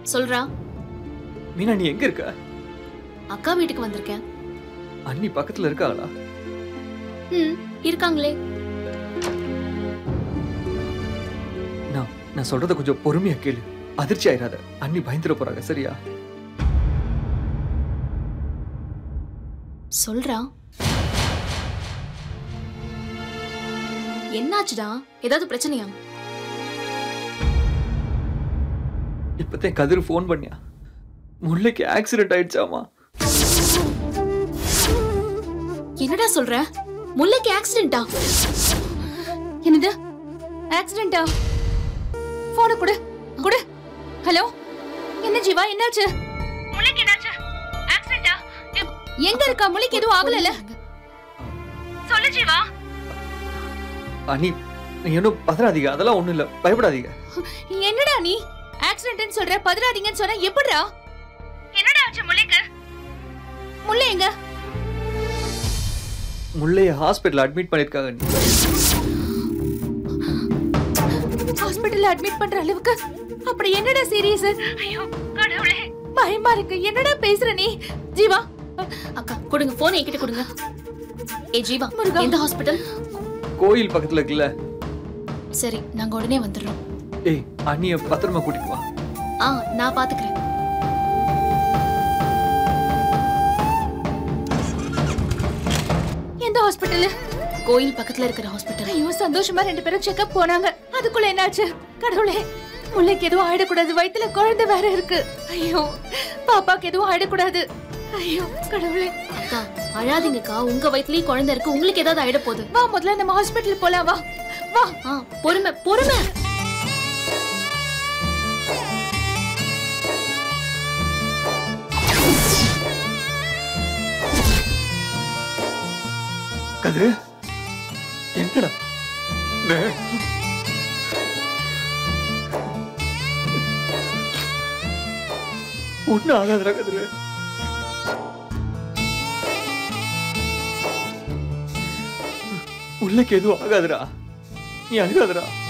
சொல்றா மீனா நீ எங்க இருக்க அக்கா வீட்டுக்கு வந்திருக்கேன் அண்ணி பக்கத்துல இருக்காங்களா ம் இருக்காங்களே நான் நான் சொல்றத கொஞ்சம் பொறுமையா கேளு அதிர்ச்சி ஆயிராத அண்ணி பயந்துட போறாங்க சரியா சொல்றா என்னாச்சுடா ஏதாவது பிரச்சனையா இப்பதான் கதிர் ஃபோன் பண்ணியா முல்லைக்கு ஆக்சிடென்ட் ஆயிடுச்சாமா என்னடா சொல்ற முல்லைக்கு ஆக்சிடென்ட்டா என்னது ஆக்சிடென்ட்டா போன கொடு கொடு ஹலோ என்ன ஜீவா என்னாச்சு முளைக்கு என்னாச்சு ஆக்சிடென்ட்டா எங்க இருக்கா முளைக்கு எதுவும் ஆகலல சொல்லு ஜீவா அண்ணி நீ இன்னும் பதறாதீங்க அதெல்லாம் ஒண்ணும் இல்ல பயப்படாதீங்க என்னடா நீ ஆக்சிடென்ட்னு சொல்ற பதறாதீங்கன்னு சொன்னா எப்படிடா என்னடா ஆச்சு முளைக்கு முல்லை எங்க முல்லைய ஹாஸ்பிட்டல் அட்மிட் பண்ணிருக்காங்க அண்ணி ஹாஸ்பிடல்ல அட்மிட் பண்ற அளவுக்கு அப்படி என்னடா சீரியஸ் ஐயோ கடவுளே பயமா இருக்கு என்னடா பேசுற நீ ஜீவா அக்கா கொடுங்க போன் என்கிட்ட கொடுங்க ஏ ஜீவா முருகா. எந்த ஹாஸ்பிட்டல் கோயில் பக்கத்துல இருக்குல்ல சரி நாங்க உடனே வந்துடுறோம் ஏய் அண்ணிய பத்திரமா கூட்டிட்டு வா ஆ நான் பாத்துக்கிறேன் எந்த ஹாஸ்பிடல் கோயில் பக்கத்துல இருக்கிற ஹாஸ்பிட்டல் ஐயோ சந்தோஷமா ரெண்டு பேரும் செக்அப் போனாங்க அதுக்குள்ள என்னாச்சு கடவுளே முல்லைக்கு எதுவும் ஆயிடக்கூடாது வயித்துல குழந்தை வேற இருக்கு ஐயோ பாப்பாக்கு எதுவும் ஆயிடக்கூடாது ஐயோ கடவுளே அக்கா அழாதீங்கக்கா உங்க வயித்துலயும் குழந்தை இருக்கு உங்களுக்கு ஏதாவது ஆயிட போகுது வா முதல்ல நம்ம ஹாஸ்பிடல் போலாம் வா வா ஆ பொறுமை பொறுமை கதிரு என்னடா டேய். ஒண்ணும் ஆகாதுடா கதிரு உள்ளக்கு எதுவும் ஆகாதுடா நீ அழுகாதடா